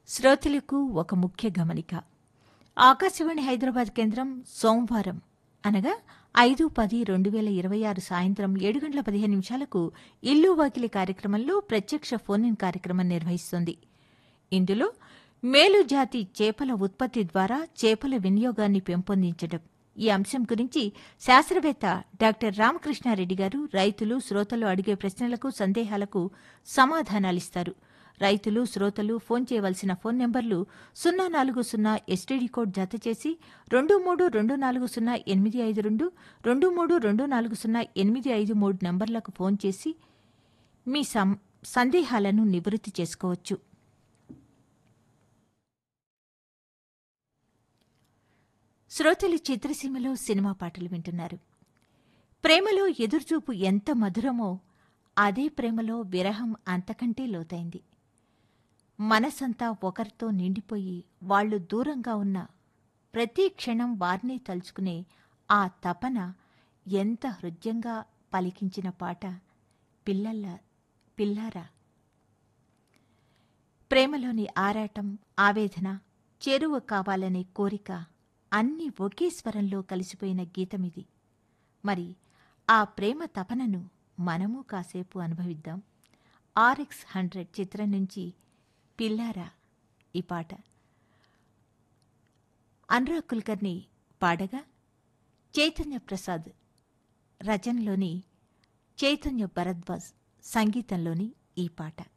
శ్రోతలకు ఒక ముఖ్య గమనిక ఆకాశవాణి హైదరాబాద్ కేంద్రం సోమవారం అనగా ఐదు పది రెండు వేల ఇరవై ఆరు సాయంత్రం ఏడు గంటల పదిహేను నిమిషాలకు ఇల్లు వాకిలి కార్యక్రమంలో ప్రత్యక్ష ఫోన్ ఇన్ కార్యక్రమం నిర్వహిస్తుంది ఇందులో మేలు జాతి చేపల ఉత్పత్తి ద్వారా చేపల వినియోగాన్ని పెంపొందించడం ఈ అంశం గురించి శాస్త్రవేత్త డాక్టర్ రామకృష్ణారెడ్డి గారు రైతులు శ్రోతలు అడిగే ప్రశ్నలకు సందేహాలకు సమాధానాలిస్తారు రైతులు శ్రోతలు ఫోన్ చేయవలసిన ఫోన్ నెంబర్లు సున్నా నాలుగు సున్నా ఎస్టీడీ కోడ్ జత చేసి రెండు మూడు రెండు నాలుగు సున్నా ఎనిమిది ఐదు రెండు రెండు మూడు రెండు నాలుగు సున్నా ఎనిమిది ఐదు మూడు నంబర్లకు ఫోన్ చేసి మీ సం సందేహాలను నివృత్తి చేసుకోవచ్చు శ్రోతలు చిత్రసీమలో సినిమా పాటలు వింటున్నారు ప్రేమలో ఎదురుచూపు ఎంత మధురమో అదే ప్రేమలో విరహం అంతకంటే లోతైంది మనసంతా ఒకరితో నిండిపోయి వాళ్ళు దూరంగా ఉన్న ప్రతి క్షణం వారిని తలుచుకునే ఆ తపన ఎంత హృద్యంగా పలికించిన పాట పిల్లల్ల పిల్లారా ప్రేమలోని ఆరాటం ఆవేదన చేరువ కావాలనే కోరిక అన్నీ ఒకే స్వరంలో కలిసిపోయిన గీతమిది మరి ఆ ప్రేమ తపనను మనము కాసేపు అనుభవిద్దాం ఆర్ఎక్స్ హండ్రెడ్ చిత్రం నుంచి పిల్లారా ఈ పాట అనురాగ్ కుల్కర్ని పాడగా చైతన్య ప్రసాద్ రచనలోని చైతన్య భరద్వాజ్ సంగీతంలోని ఈ పాట